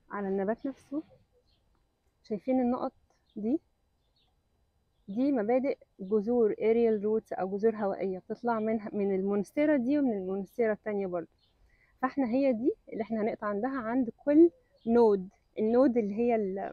على النبات نفسه شايفين النقط دي دي مبادئ جذور aerial roots أو جذور هوائية بتطلع من من المونستيرا دي ومن المونستيرا التانية برضه فاحنا هي دي اللي احنا هنقطع عندها عند كل نود النود اللي هي ال-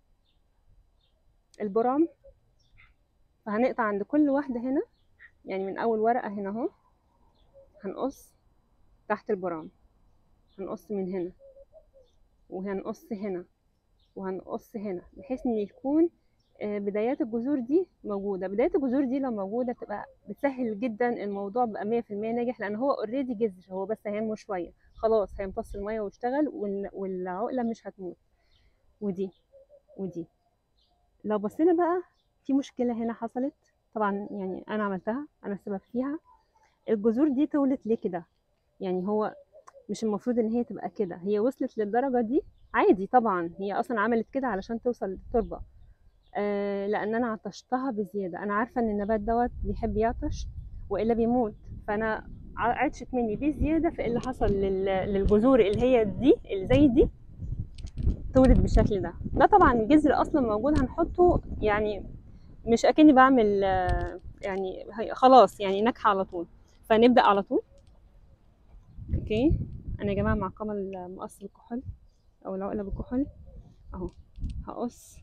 البرام فهنقطع عند كل واحدة هنا يعني من أول ورقة هنا اهو هنقص تحت البرام هنقص من هنا وهنقص هنا وهنقص هنا بحيث ان يكون آه، بدايات الجذور دي موجودة بداية الجذور دي لو موجودة تبقى بتسهل جدا الموضوع بقى مية في المية ناجح لأن هو اوريدي جذر هو بس هينمو شوية خلاص هيمتص المية ويشتغل وال- والعقلة مش هتموت ودي ودي لو بصينا بقى في مشكلة هنا حصلت طبعا يعني أنا عملتها أنا السبب فيها الجذور دي طولت ليه كده يعني هو مش المفروض ان هي تبقى كده هي وصلت للدرجة دي عادي طبعا هي اصلا عملت كده علشان توصل للتربة آه لان انا عطشتها بزيادة انا عارفة ان النبات دوت بيحب يعطش والا بيموت فانا ع- عطشت مني بزيادة فايه اللي حصل لل- للجذور اللي هي دي اللي زي دي تولد بالشكل ده ده طبعا جذر اصلا موجود هنحطه يعني مش اكني بعمل آه، يعني هي- خلاص يعني ناجحة على طول فنبدأ على طول اوكي انا يا جماعه معقمه المقص بالكحول او العقله بالكحول اهو هقص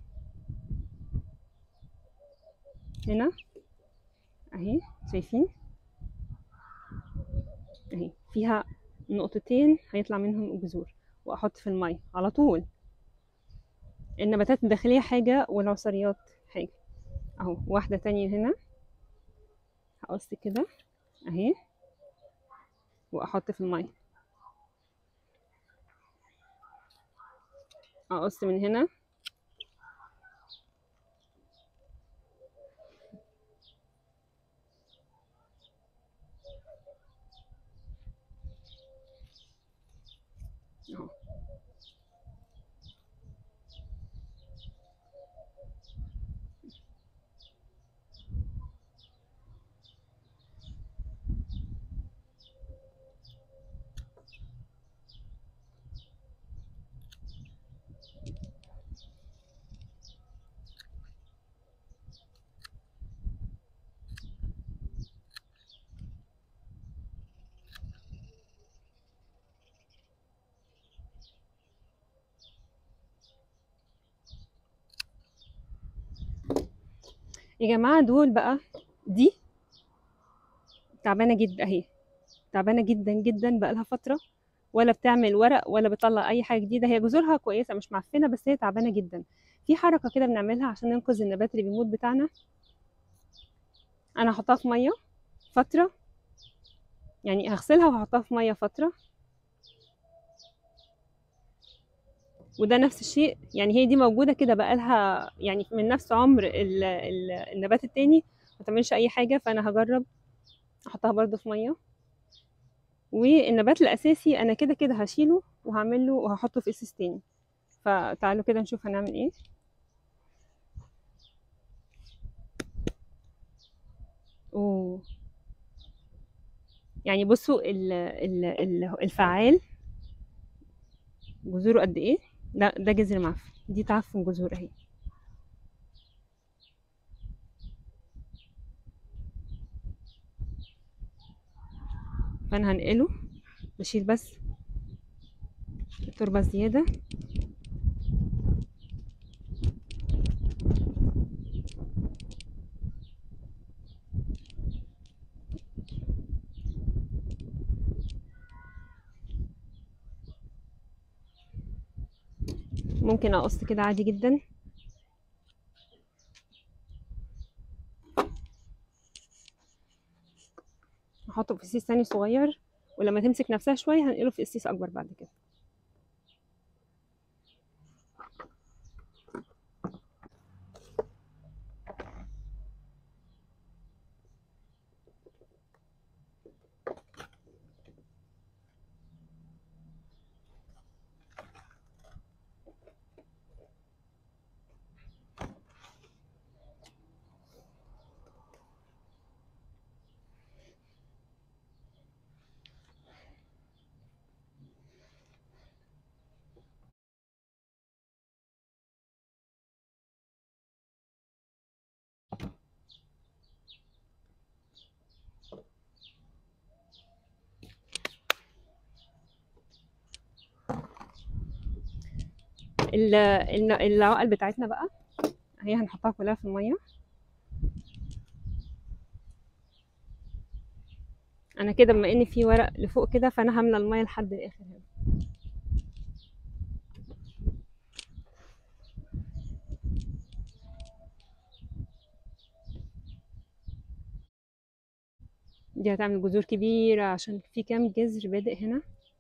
هنا اهي شايفين اهي فيها نقطتين هيطلع منهم الجذور واحط في الميه على طول النباتات الداخليه حاجه والعصريات حاجه اهو واحده تانية هنا هقص كده اهي واحط في الميه اقص من هنا اهو يا جماعه دول بقى دي تعبانه جدا اهي تعبانه جدا جدا بقالها فتره ولا بتعمل ورق ولا بتطلع اي حاجه جديده هي جذورها كويسه مش معفنه بس هي تعبانه جدا في حركه كده بنعملها عشان ننقذ النبات اللي بيموت بتاعنا انا هحطها في ميه فتره يعني هغسلها وهحطها في ميه فتره وده نفس الشيء يعني هي دي موجوده كده بقالها يعني من نفس عمر ال ال النبات التاني ما تعملش اي حاجه فانا هجرب احطها برضو في ميه والنبات الاساسي انا كده كده هشيله وهعمل له وهحطه في اساس تاني فتعالوا كده نشوف هنعمل ايه اوه يعني بصوا ال ال ال الفعال جذوره قد ايه ده ده جذر معفن دي تعفن جذور اهي فانا هنقله بشيل بس التربة الزيادة ممكن اقص كده عادي جدا احطه في قسيس تاني صغير ولما تمسك نفسها شوية هنقله في قسيس اكبر بعد كده ال- ال- العقل بتاعتنا بقى هي هنحطها كلها في الميه انا كده بما ان في ورق لفوق كده فانا هامله الميه لحد الاخر هنا دي هتعمل جذور كبيرة عشان في كام جذر بادئ هنا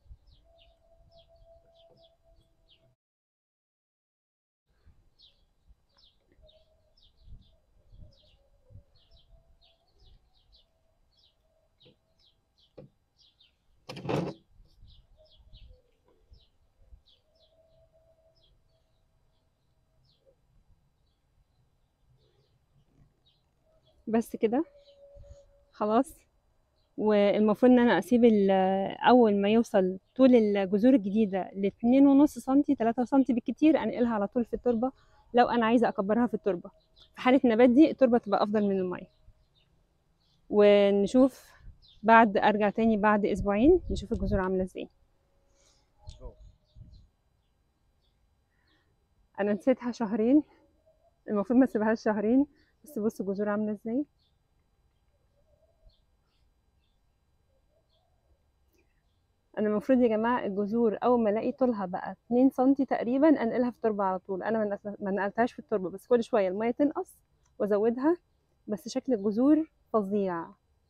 بس كده خلاص والمفروض ان انا اسيب ال- اول ما يوصل طول الجذور الجديده لاتنين ونص سنتي تلاتة سنتي بالكتير انقلها على طول في التربه لو انا عايزه اكبرها في التربه في حاله النبات دي التربه تبقى افضل من الميه ونشوف بعد ارجع تاني بعد اسبوعين نشوف الجذور عامله ازاي انا نسيتها شهرين المفروض ما اسيبهاش شهرين بس بصوا الجذور عامله ازاي انا المفروض يا جماعه الجذور اول ما الاقي طولها بقى 2 سنتي تقريبا انقلها في التربه على طول انا ما نقلت- ما نقلتهاش في التربه بس كل شويه الميه تنقص وازودها بس شكل الجذور فظيع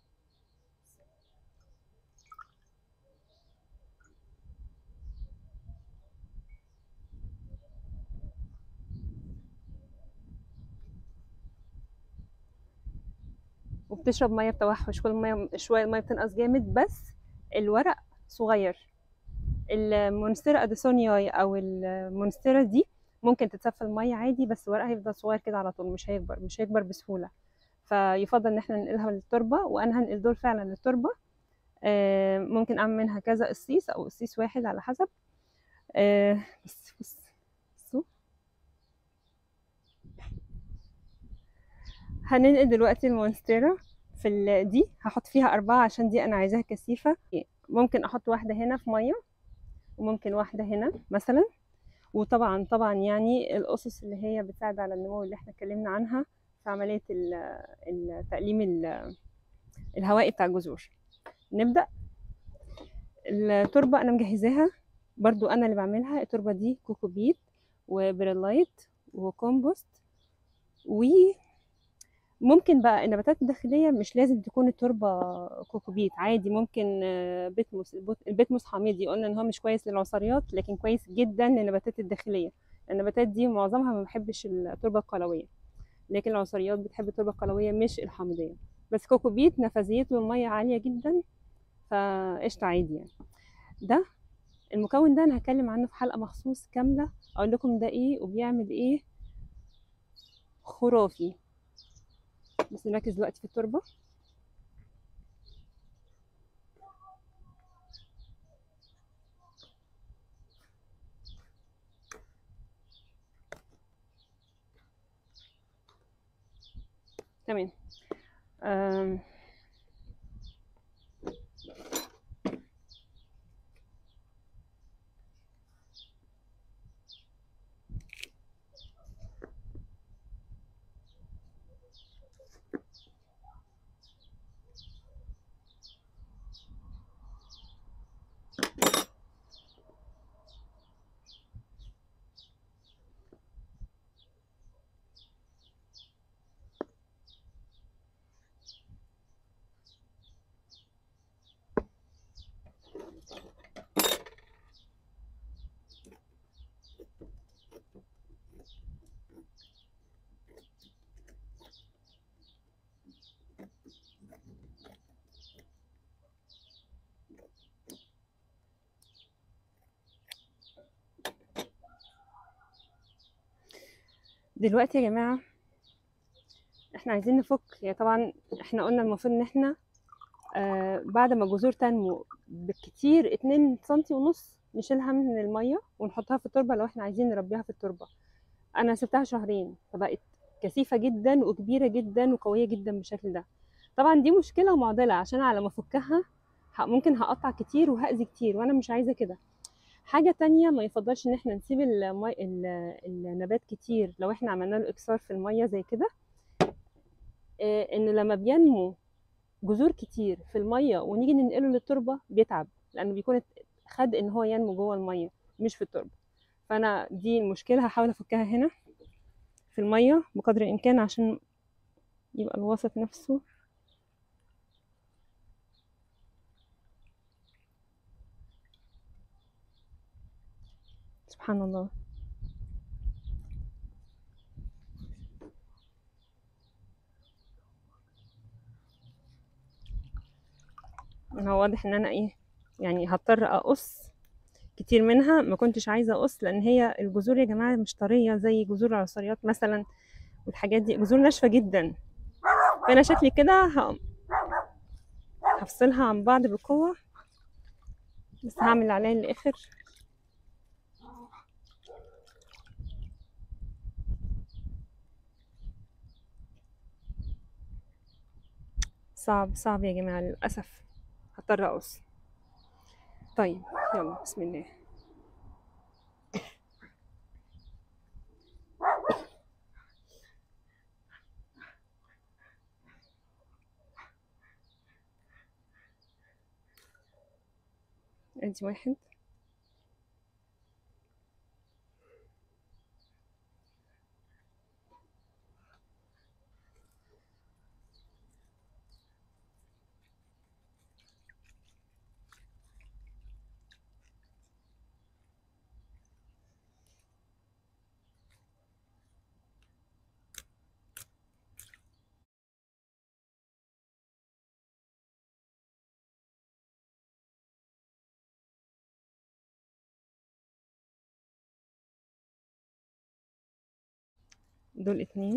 وبتشرب ميه بتوحش كل ميه شويه الميه بتنقص جامد بس الورق صغير المونستيرا اديسونياي او المونستيرا دي ممكن تتصفى الميه عادي بس ورقها هيفضل صغير كده على طول مش هيكبر مش هيكبر بسهوله فيفضل ان احنا ننقلها للتربه وانا هنقل دول فعلا للتربه آه، ممكن اعمل منها كذا قصيص او قصيص واحد على حسب آه، بس بص بصوا هننقل دلوقتي المونستيرا في ال- دي هحط فيها أربعة عشان دي أنا عايزاها كثيفة ممكن أحط واحدة هنا في مية وممكن واحدة هنا مثلا وطبعا طبعا يعني الأسس اللي هي بتساعد على النمو اللي احنا اتكلمنا عنها في عملية ال- التأليم ال- الهوائي بتاع الجذور نبدأ التربة أنا مجهزاها برضو أنا اللي بعملها التربة دي كوكوبيت وبريلايت وكومبوست وممكن بقى النباتات الداخلية مش لازم تكون التربة كوكوبيت عادي ممكن آه، بيتموس البوت- البيتموس حامضي قلنا ان هو مش كويس للعصاريات لكن كويس جدا للنباتات الداخلية النباتات دي معظمها ما بحبش التربة القلوية لكن العصاريات بتحب التربة القلوية مش الحامضية بس كوكوبيت نفاذيته المية عالية جدا فقشطة عادي يعني ده المكون ده انا هتكلم عنه في حلقة مخصوص كاملة اقول لكم ده ايه وبيعمل ايه خرافي بس نركز دلوقتي في التربة تمام أم. دلوقتي يا جماعة احنا عايزين نفك يعني طبعا احنا قلنا المفروض ان احنا آه بعد ما الجذور تنمو بالكتير اتنين سنتي ونص نشيلها من المية ونحطها في التربة لو احنا عايزين نربيها في التربة انا سبتها شهرين فبقت كثيفة جدا وكبيرة جدا وقوية جدا بالشكل ده طبعا دي مشكلة ومعضلة عشان على ما افكها ه- ممكن هقطع كتير وهأذي كتير وانا مش عايزة كده حاجة تانية ما يفضلش ان احنا نسيب المي... ال- النبات كتير لو احنا عملنا له اكسار في المية زي كده آه، انه لما بينمو جذور كتير في المية ونيجي ننقله للتربة بيتعب لانه بيكون ات- خد ان هو ينمو جوه المية مش في التربة فانا دي المشكلة هحاول افكها هنا في المية بقدر الامكان عشان يبقى الوسط نفسه سبحان الله انا واضح ان انا ايه يعني هضطر اقص كتير منها ما كنتش عايزه اقص لان هي الجذور يا جماعه مش طريه زي جذور العصاريات مثلا والحاجات دي جذور ناشفه جدا فانا شكلي كده ه- هفصلها عن بعض بقوه بس هعمل اللي عليا للاخر صعب صعب يا جماعه للاسف هضطر اقص طيب يلا بسم الله ادي واحد دول اتنين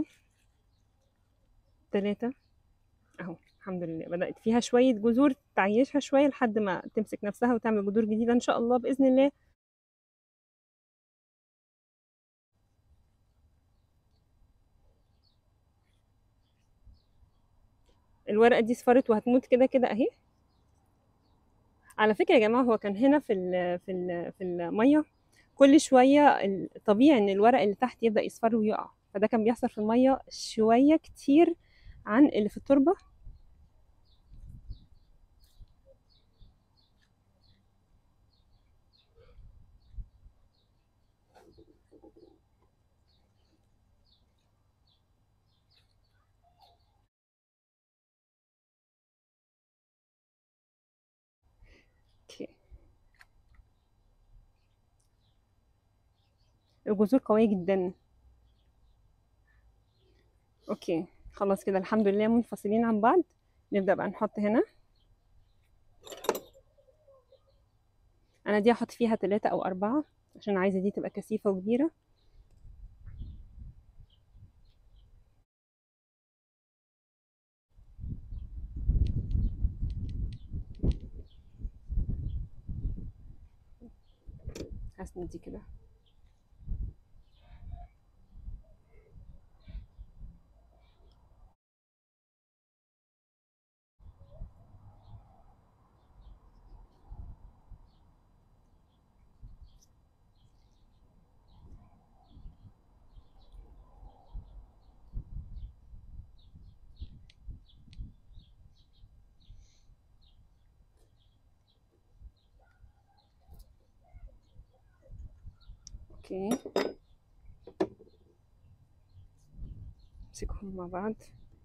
تلاتة اهو الحمد لله بدأت فيها شوية جذور تعيشها شوية لحد ما تمسك نفسها وتعمل جذور جديدة ان شاء الله بإذن الله الورقة دي اصفرت وهتموت كده كده اهي على فكرة يا جماعة هو كان هنا في ال في ال في المية كل شوية الطبيعي ان الورق اللي تحت يبدأ يصفر ويقع فده كان بيحصل في المية شوية كتير عن اللي في التربة اوكي الجذور قوية جدا اوكي خلاص كده الحمد لله منفصلين عن بعض نبدأ بقى نحط هنا انا دي هحط فيها ثلاثة او اربعة عشان عايزة دي تبقى كثيفة وكبيرة هسند دي كده اوكي نمسكهم مع بعض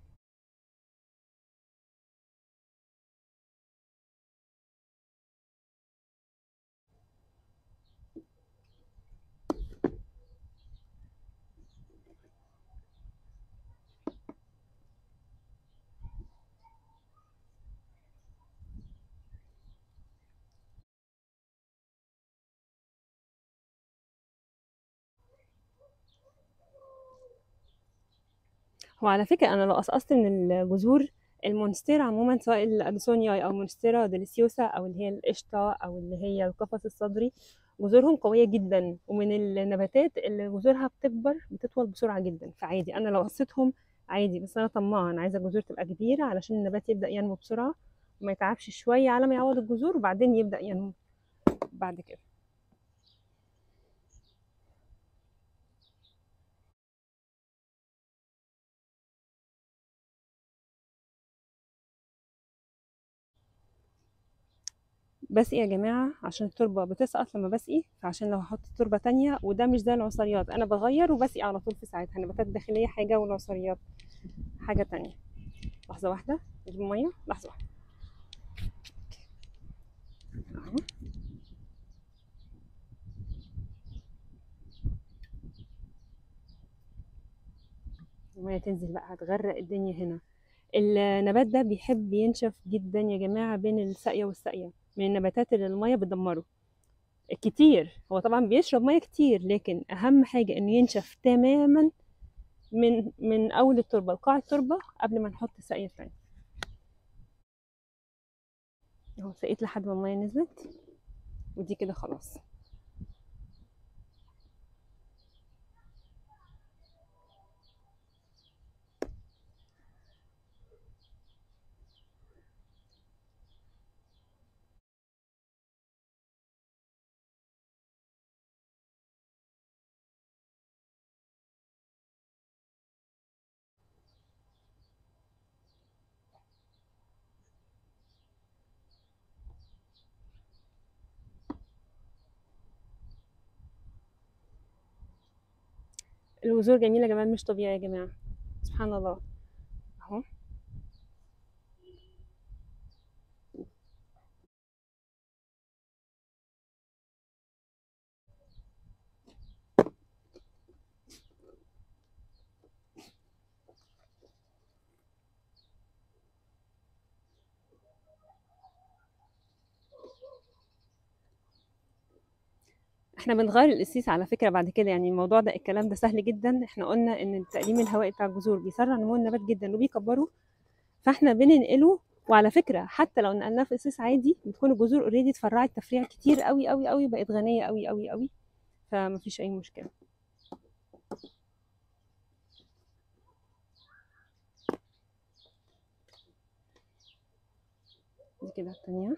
هو على فكرة أنا لو قصقصت من الجذور المونستيرا عموما سواء الأديسونيا أو مونستيرا ديليسيوسا أو اللي هي القشطة أو اللي هي القفص الصدري جذورهم قوية جدا ومن النباتات اللي جذورها بتكبر بتطول بسرعة جدا فعادي أنا لو قصيتهم عادي بس أنا طماعة أنا عايزة الجذور تبقى كبيرة علشان النبات يبدأ ينمو بسرعة وما يتعبش شوية على ما يعوض الجذور وبعدين يبدأ ينمو بعد كده بسقي يا جماعة عشان التربة بتسقط لما بسقي فعشان لو هحط تربة تانية وده مش زي العصريات أنا بغير وبسقي على طول في ساعتها النباتات الداخلية حاجة والعصريات حاجة تانية لحظة واحدة نجيب مية لحظة واحدة أهو. المية تنزل بقى هتغرق الدنيا هنا النبات ده بيحب ينشف جدا يا جماعة بين الساقية والساقية من النباتات اللي المية بتدمره كتير هو طبعا بيشرب مية كتير لكن أهم حاجة إنه ينشف تماما من من أول التربة لقاع التربة قبل ما نحط الساقية التانية اهو سقيت لحد ما المية نزلت ودي كده خلاص البذور جميلة جمال مش طبيعي يا جماعة سبحان الله اهو احنا بنغير القسيس على فكرة بعد كده يعني الموضوع ده الكلام ده سهل جدا احنا قلنا ان التقليم الهوائي بتاع الجذور بيسرع نمو النبات جدا وبيكبره فاحنا بننقله وعلى فكرة حتى لو نقلناه في قسيس عادي بتكون الجذور اوريدي اتفرعت تفريع كتير قوي قوي قوي بقت غنية قوي قوي قوي فمفيش اي مشكلة دي كده التانية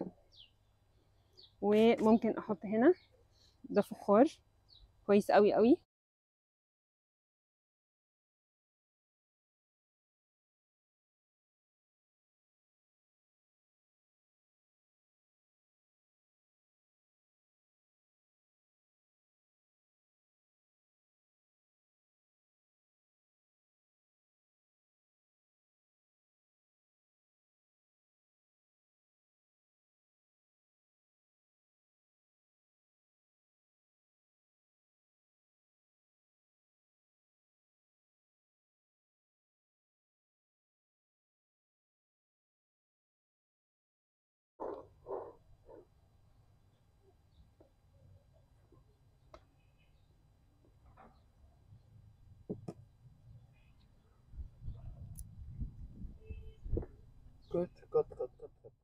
وممكن احط هنا ده فخار كويس قوي قوي Good, good, good, good, good.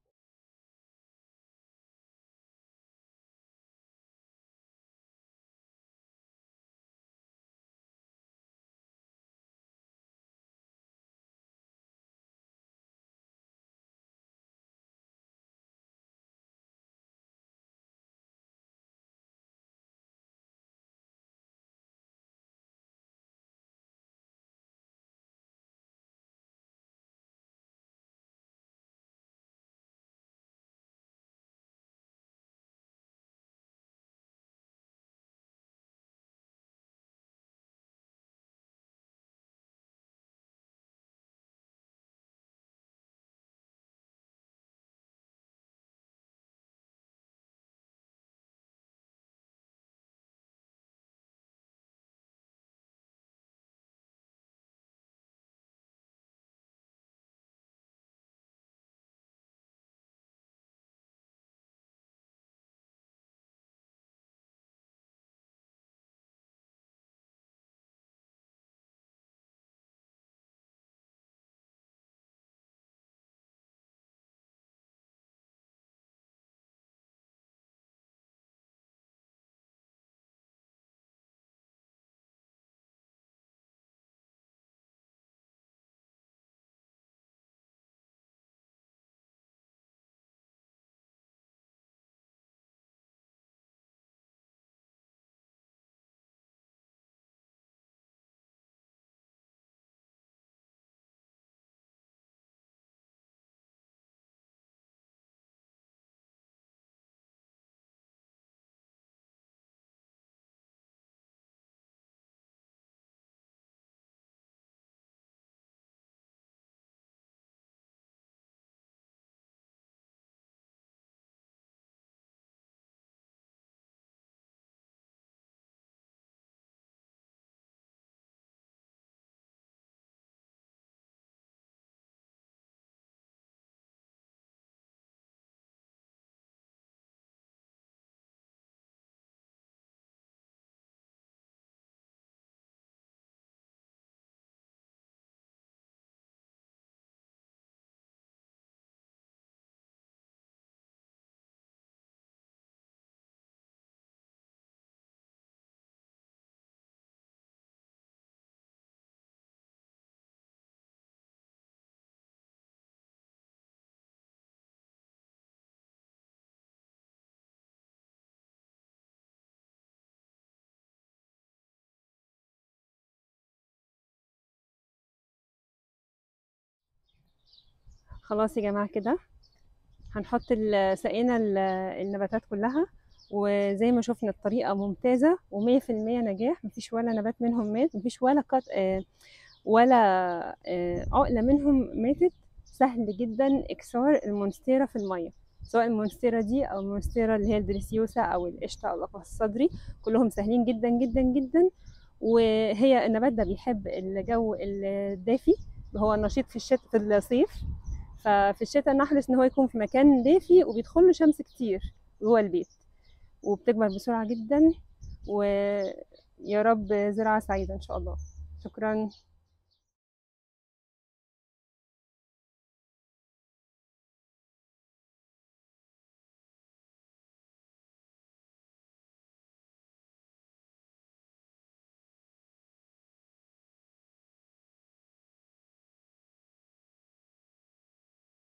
خلاص يا جماعة كده هنحط ال- سقينا ال- النباتات كلها وزي ما شفنا الطريقة ممتازة ومية في المية نجاح مفيش ولا نبات منهم مات مفيش ولا قط... آه، ولا آه، عقلة منهم ماتت سهل جدا إكسار المونستيرا في المية سواء المونستيرا دي أو المونستيرا اللي هي الدريسيوسا أو القشطة أو القفص الصدري كلهم سهلين جدا جدا جدا وهي النبات ده بيحب الجو الدافي هو نشيط في الشتاء في الصيف ففي الشتاء نحرص ان هو يكون في مكان دافي وبيدخل له شمس كتير جوه البيت وبتكبر بسرعة جدا ويا رب زراعة سعيدة ان شاء الله شكرا